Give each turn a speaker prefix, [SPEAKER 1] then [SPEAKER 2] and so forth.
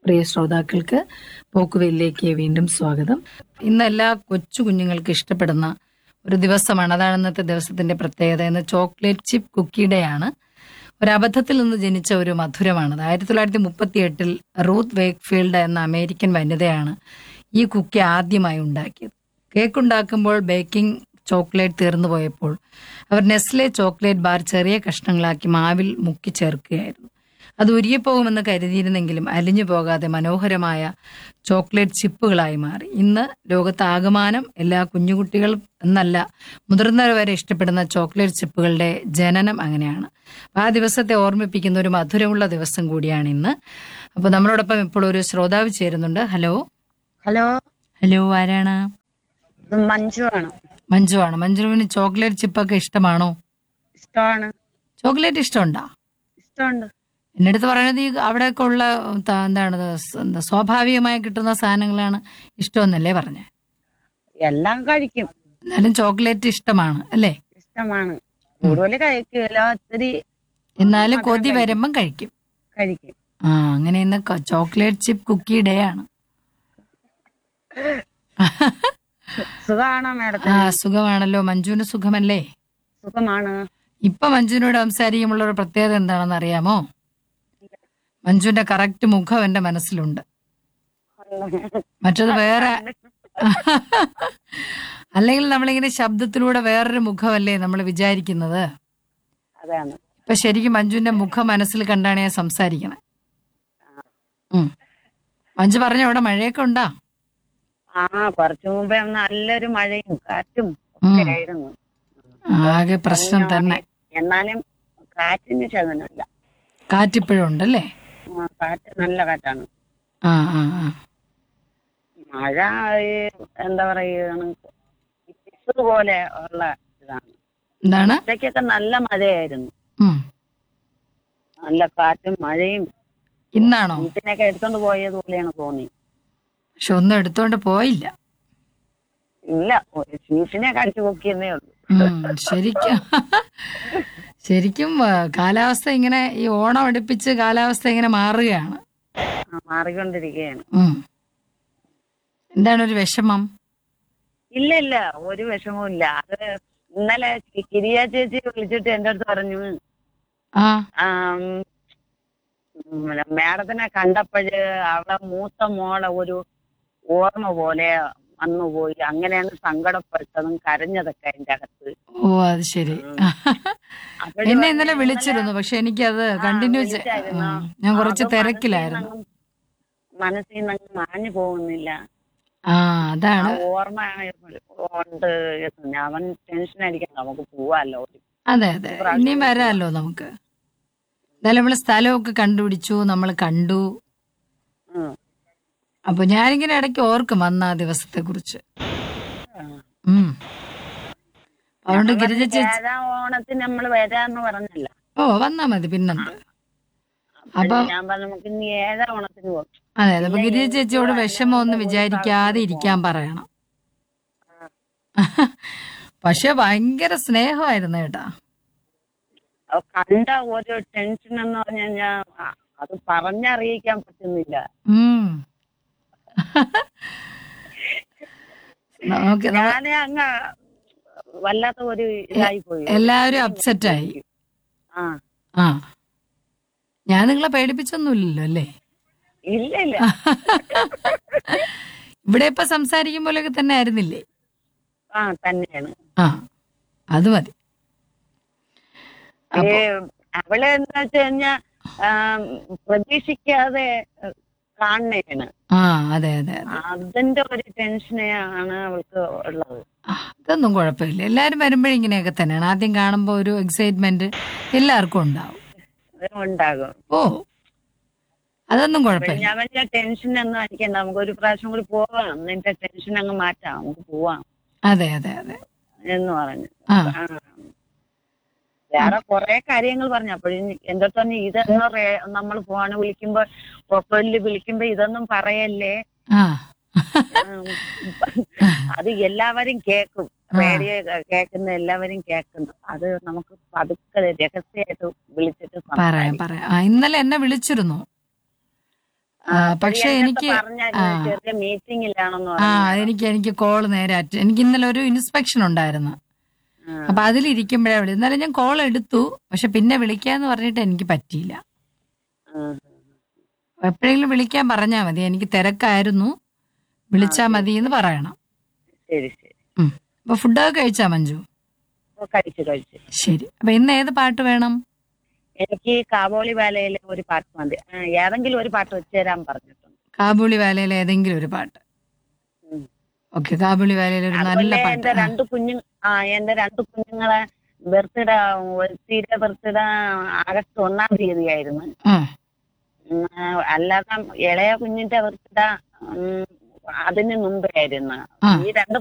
[SPEAKER 1] പ്രിയ ശ്രോതാക്കൾക്ക് പോക്കുവെല്ലിലേക്ക് വീണ്ടും സ്വാഗതം ഇന്ന് എല്ലാ കൊച്ചു കുഞ്ഞുങ്ങൾക്ക് ഇഷ്ടപ്പെടുന്ന ഒരു ദിവസമാണ് അതാണ് ഇന്നത്തെ ദിവസത്തിന്റെ പ്രത്യേകത ഇന്ന് ചോക്ലേറ്റ് ചിപ്പ് കുക്കിയുടെ ആണ് ഒരു അബദ്ധത്തിൽ നിന്ന് ജനിച്ച ഒരു മധുരമാണത് ആയിരത്തി തൊള്ളായിരത്തി മുപ്പത്തി എട്ടിൽ റൂത്ത് വേക്ക്ഫീൽഡ് എന്ന അമേരിക്കൻ വനിതയാണ് ഈ കുക്കി ആദ്യമായി ഉണ്ടാക്കിയത് കേക്ക് ഉണ്ടാക്കുമ്പോൾ ബേക്കിംഗ് ചോക്ലേറ്റ് തീർന്നു പോയപ്പോൾ അവർ നെസ്ലെ ചോക്ലേറ്റ് ബാർ ചെറിയ കഷ്ണങ്ങളാക്കി മാവിൽ മുക്കി ചേർക്കുകയായിരുന്നു അത് ഉരിയപ്പോകുമെന്ന് കരുതിയിരുന്നെങ്കിലും അലിഞ്ഞു പോകാതെ മനോഹരമായ ചോക്ലേറ്റ് ചിപ്പുകളായി മാറി ഇന്ന് ലോകത്താകമാനം എല്ലാ കുഞ്ഞുകുട്ടികൾ എന്നല്ല മുതിർന്നവർ വരെ ഇഷ്ടപ്പെടുന്ന ചോക്ലേറ്റ് ചിപ്പുകളുടെ ജനനം അങ്ങനെയാണ് അപ്പൊ ആ ദിവസത്തെ ഓർമ്മിപ്പിക്കുന്ന ഒരു മധുരമുള്ള ദിവസം കൂടിയാണ് ഇന്ന് അപ്പൊ നമ്മളോടൊപ്പം ഇപ്പോൾ ഒരു ശ്രോതാവ് ചേരുന്നുണ്ട് ഹലോ
[SPEAKER 2] ഹലോ
[SPEAKER 1] ഹലോ ആരാണ്
[SPEAKER 2] ഇത് മഞ്ജു ആണ്
[SPEAKER 1] മഞ്ജു ആണ് മഞ്ജുവിന് ചോക്ലേറ്റ് ചിപ്പൊക്കെ ഇഷ്ടമാണോ
[SPEAKER 2] ഇഷ്ടമാണ്
[SPEAKER 1] ചോക്ലേറ്റ് ഇഷ്ടമുണ്ടോ
[SPEAKER 2] ഇഷ്ടമുണ്ട്
[SPEAKER 1] എന്റെ അടുത്ത് പറയുന്നത് ഈ അവിടെയൊക്കെ ഉള്ള ത- എന്താണ് ഇത് സ് എന്താ സ്വാഭാവികമായി കിട്ടുന്ന സാധനങ്ങളാണ് ഇഷ്ടമെന്നല്ലേ പറഞ്ഞേ
[SPEAKER 2] എല്ലാം കഴിക്കും
[SPEAKER 1] എന്നാലും ചോക്ലേറ്റ് ഇഷ്ടമാണ് അല്ലേ
[SPEAKER 2] ഇഷ്ടമാണ് കൂടുതൽ കഴിക്കില്ല ഒത്തിരി
[SPEAKER 1] എന്നാലും കൊതി വരുമ്പം കഴിക്കും
[SPEAKER 2] കഴിക്കും
[SPEAKER 1] ആ അങ്ങനെ ഇന്ന് ക- ചോക്ലേറ്റ് ചിപ്പ് കുക്കി ഡേ ആണ്
[SPEAKER 2] സുഖമാണോ
[SPEAKER 1] ആ
[SPEAKER 2] മേഡത്തിന്
[SPEAKER 1] സുഖമാണല്ലോ മഞ്ജുവിന് സുഖമല്ലേ
[SPEAKER 2] സുഖമാണ്
[SPEAKER 1] ഇപ്പൊ മഞ്ജുവിനോട് സംസാരിക്കുമ്പോൾ ഒരു പ്രത്യേകത എന്താണെന്ന് അറിയാമോ മഞ്ജുവിന്റെ കറക്റ്റ് മുഖം എന്റെ മനസ്സിലുണ്ട് മറ്റത് വേറെ അല്ലെങ്കിൽ നമ്മളിങ്ങനെ ശബ്ദത്തിലൂടെ വേറൊരു മുഖമല്ലേ നമ്മൾ വിചാരിക്കുന്നത്
[SPEAKER 2] അതാണ്
[SPEAKER 1] ഇപ്പൊ ശരിക്കും മഞ്ജുവിന്റെ മുഖം മനസ്സിൽ കണ്ടാണ് ഞാൻ സംസാരിക്കണേ ഉം. മഞ്ജു പറഞ്ഞ അവിടെ മഴയൊക്കെ ഉണ്ടാ
[SPEAKER 2] ആ കുറച്ചു മുമ്പേ നല്ലൊരു മഴയും കാറ്റും
[SPEAKER 1] ഉം.
[SPEAKER 2] ഒക്കെ ആയിരുന്നു
[SPEAKER 1] ആകെ പ്രശ്നം തന്നെ
[SPEAKER 2] എന്നാലും കാറ്റിന് ശതനല്ല
[SPEAKER 1] കാറ്റിപ്പോഴും ഉണ്ടല്ലേ
[SPEAKER 2] കാറ്റ് നല്ല കാറ്റാണ്
[SPEAKER 1] ആ ആ ആ
[SPEAKER 2] മഴ ഈ എന്താ പറയുക പിസ് പോലെ ഉള്ള ഇതാണ്
[SPEAKER 1] എന്താണ്
[SPEAKER 2] ഉച്ചയ്ക്കൊക്കെ നല്ല മഴയായിരുന്നു
[SPEAKER 1] ഉം.
[SPEAKER 2] നല്ല കാറ്റും മഴയും
[SPEAKER 1] ഇന്നാണോ
[SPEAKER 2] വീട്ടിനൊക്കെ എടുത്തോണ്ട് പോയത് പോലെയാണ് തോന്നി
[SPEAKER 1] പക്ഷെ ഒന്നും എടുത്തോണ്ട് പോയില്ല
[SPEAKER 2] ഇല്ല ഒരു ഷീറ്റിനെ കടിച്ചു പൊക്കിയെന്നേ ഉള്ളൂ
[SPEAKER 1] ഉം, ശരിക്കും ശരിക്കും ആ, കാലാവസ്ഥ ഇങ്ങനെ ഈ ഓണം അടുപ്പിച്ച് കാലാവസ്ഥ ഇങ്ങനെ മാറുകയാണ്
[SPEAKER 2] ആ, മാറിക്കൊണ്ടിരിക്കുകയാണ്
[SPEAKER 1] ഉം. എന്താണ് ഒരു വിഷമം
[SPEAKER 2] ഇല്ല ഇല്ല ഒരു വിഷമവും ഇല്ല അത് ഇന്നലെ കി- കിരിയ ചേച്ചി വിളിച്ചിട്ട് എന്റെ അടുത്ത് പറഞ്ഞു
[SPEAKER 1] ആ
[SPEAKER 2] ആം, ഉം, മാഡത്തിനെ കണ്ടപ്പോഴ് അവളെ മൂത്ത മോളെ ഒരു ഓർമ്മ പോലെ വന്നുപോയി അങ്ങനെയാണ് സങ്കടപ്പെട്ടതും കരഞ്ഞതൊക്കെ അതിന്റെ അകത്ത്
[SPEAKER 1] ഓ അത് ശരി
[SPEAKER 2] അപ്പോഴ്
[SPEAKER 1] എന്നെ
[SPEAKER 2] പറഞ്ഞു,
[SPEAKER 1] ഇന്നലെ വിളിച്ചിരുന്നു പക്ഷെ എനിക്കത്
[SPEAKER 2] ആ,
[SPEAKER 1] കണ്ടിന്യൂ
[SPEAKER 2] വിളിച്ചായിരുന്നു.
[SPEAKER 1] ഞാൻ കുറച്ച്
[SPEAKER 2] അത്
[SPEAKER 1] തിരക്കിലായിരുന്നു
[SPEAKER 2] മനസ്സിൽ നിന്ന് മാഞ്ഞു പോകുന്നില്ല
[SPEAKER 1] ആ
[SPEAKER 2] ആ
[SPEAKER 1] അതാണ്
[SPEAKER 2] ഓർമ്മ ഉണ്ട് അവൻ ടെൻഷൻ അടിക്കണം നമുക്ക് പോവാല്ലോ
[SPEAKER 1] അതെ അതെ ഇനിയും വരാമല്ലോ നമുക്ക് എന്തായാലും നമ്മള് സ്ഥലമൊക്കെ കണ്ടുപിടിച്ചു നമ്മൾ കണ്ടു
[SPEAKER 2] ഉം.
[SPEAKER 1] അപ്പൊ ഞാനിങ്ങനെ ഇടയ്ക്ക് ഓർക്കും വന്ന ആ ദിവസത്തെ കുറിച്ച്
[SPEAKER 2] ആ.
[SPEAKER 1] ഉം അതുകൊണ്ട് ഗിരിജ ചേച്ചി
[SPEAKER 2] ഏഴാം ഓണത്തിന് നമ്മൾ വരാന്ന് പറഞ്ഞല്ല
[SPEAKER 1] ഓ വന്നാ മതി പിന്നെന്ത്
[SPEAKER 2] അപ്പൊ ഞാൻ പറഞ്ഞു നമുക്ക് ഇനി ഏഴാം ഓണത്തിന് പോകും
[SPEAKER 1] അതെ അതെ അപ്പൊ ഗിരിജ ചേച്ചിയോട് വിഷമം ഒന്നും വിചാരിക്കാതെ ഇരിക്കാൻ പറയണം പക്ഷെ ഭയങ്കര സ്നേഹമായിരുന്നു കേട്ടാ
[SPEAKER 2] അപ്പൊ കണ്ട ഒരു ടെൻഷൻ എന്ന് പറഞ്ഞു കഴിഞ്ഞാൽ അത് പറഞ്ഞറിയിക്കാൻ പറ്റുന്നില്ല
[SPEAKER 1] ഉം നമുക്ക് നമ്മ-
[SPEAKER 2] ഞാന് അങ്ങ് വല്ലാത്ത ഒരു ഇതായി പോയി
[SPEAKER 1] എല്ലാവരും അപ്സെറ്റ് ആയി
[SPEAKER 2] ആ
[SPEAKER 1] ആ ഞാൻ നിങ്ങളെ പേടിപ്പിച്ചൊന്നുമില്ലല്ലോ അല്ലേ
[SPEAKER 2] ഇല്ല ഇല്ല
[SPEAKER 1] ഇവിടെ ഇപ്പൊ സംസാരിക്കുമ്പോഴൊക്കെ തന്നെ ആയിരുന്നില്ലേ
[SPEAKER 2] ആ തന്നെയാണ്
[SPEAKER 1] ആ അത് മതി
[SPEAKER 2] ഏ, അവള് എന്താ വെച്ച് കഴിഞ്ഞാ ആം, പ്രതീക്ഷിക്കാതെ കാണണേണ്
[SPEAKER 1] ആ അതെ അതെ അതെ
[SPEAKER 2] അതിന്റെ ഒരു ടെൻഷനാണ് അവൾക്ക് ഉള്ളത്
[SPEAKER 1] ആ, അതൊന്നും കുഴപ്പമില്ല എല്ലാരും വരുമ്പോഴും ഇങ്ങനെയൊക്കെ തന്നെയാണ് ആദ്യം കാണുമ്പോ ഒരു എക്സൈറ്റ്മെന്റ് എല്ലാവർക്കും ഉണ്ടാവും
[SPEAKER 2] അത് ഉണ്ടാകും
[SPEAKER 1] ഓ അതൊന്നും കുഴപ്പമില്ല
[SPEAKER 2] ഞാൻ വലിയ ടെൻഷൻ ഒന്നും അടിക്കണ്ട നമുക്ക് ഒരു പ്രാവശ്യം കൂടി പോവാം നിന്റെ ടെൻഷൻ അങ്ങ് മാറ്റാം നമുക്ക് പോവാം
[SPEAKER 1] അതെ അതെ അതെ
[SPEAKER 2] എന്ന് പറഞ്ഞു
[SPEAKER 1] ആ
[SPEAKER 2] ആ. വേറെ കുറെ കാര്യങ്ങൾ പറഞ്ഞു അപ്പോഴും എന്റെ അടുത്ത് പറഞ്ഞു ഇതൊന്നും നമ്മൾ ഫോണ് വിളിക്കുമ്പോ പ്രൊഫൈലിൽ വിളിക്കുമ്പോ ഇതൊന്നും പറയല്ലേ
[SPEAKER 1] ആ
[SPEAKER 2] ഉം. അത് എല്ലാവരും കേൾക്കും റേഡിയോ കേൾക്കുന്ന എല്ലാവരും കേൾക്കുന്നു അത് നമുക്ക് പതുക്കെ രഹസ്യമായിട്ട് വിളിച്ചിട്ട്
[SPEAKER 1] പറയാം
[SPEAKER 2] സംസാരിക്കാം.
[SPEAKER 1] പറയാം ആ ഇന്നലെ എന്നെ വിളിച്ചിരുന്നു ആ, പക്ഷെ എനിക്ക്
[SPEAKER 2] പറഞ്ഞായിരുന്നു
[SPEAKER 1] ആ.
[SPEAKER 2] ചെറിയ മീറ്റിംഗിലാണെന്ന്
[SPEAKER 1] ആ
[SPEAKER 2] പറഞ്ഞു
[SPEAKER 1] എനിക്ക് എനിക്ക് കോൾ നേരെ അറ്റ എനിക്ക് ഇന്നലെ ഒരു ഇൻസ്പെക്ഷൻ ഉണ്ടായിരുന്നു
[SPEAKER 2] ആ.
[SPEAKER 1] അപ്പൊ അതിലിരിക്കുമ്പോഴേ വിളി ഇന്നലെ ഞാൻ കോൾ എടുത്തു പക്ഷെ പിന്നെ വിളിക്കാന്ന് പറഞ്ഞിട്ട് എനിക്ക് പറ്റിയില്ല
[SPEAKER 2] ആ.
[SPEAKER 1] എപ്പോഴെങ്കിലും വിളിക്കാൻ പറഞ്ഞാൽ മതി എനിക്ക് തിരക്കായിരുന്നു വിളിച്ചാ മതി എന്ന് പറയണം
[SPEAKER 2] ശരി ശരി
[SPEAKER 1] ഉം. അപ്പൊ ഫുഡൊക്കെ കഴിച്ചാ മഞ്ജു
[SPEAKER 2] ഓ, കഴിച്ചു കഴിച്ചു
[SPEAKER 1] ശരി അപ്പൊ ഇന്ന് ഏത് പാട്ട് വേണം
[SPEAKER 2] എനിക്ക് കാബോളി വേലയിലെ ഒരു പാട്ട് മതി ആ, ഏതെങ്കിലും ഒരു പാട്ട് വെച്ച് തരാൻ പറഞ്ഞിട്ടുണ്ട്
[SPEAKER 1] കാബൂളി വാലയിലെ ഏതെങ്കിലും ഒരു പാട്ട്
[SPEAKER 2] ഉം.
[SPEAKER 1] ഓക്കെ കാബൂളി വാലയിലെ ഒരു നല്ല
[SPEAKER 2] അതുപോലെ
[SPEAKER 1] പാട്ട്
[SPEAKER 2] എന്റെ
[SPEAKER 1] ആ.
[SPEAKER 2] രണ്ട് കുഞ്ഞു ആ എന്റെ രണ്ട് കുഞ്ഞുങ്ങളെ ബർത്ത്ഡേ ഒരുത്തിയുടെ ബർത്ത്ഡേ ആഗസ്റ്റ് ഒന്നാം തീയതിയായിരുന്നു
[SPEAKER 1] ആ.
[SPEAKER 2] ഉം, അല്ലാതെ ഇളയ കുഞ്ഞിന്റെ ബർത്ത്ഡേ അതിന് മുമ്പായിരുന്നു
[SPEAKER 1] ആ.
[SPEAKER 2] ഈ രണ്ട്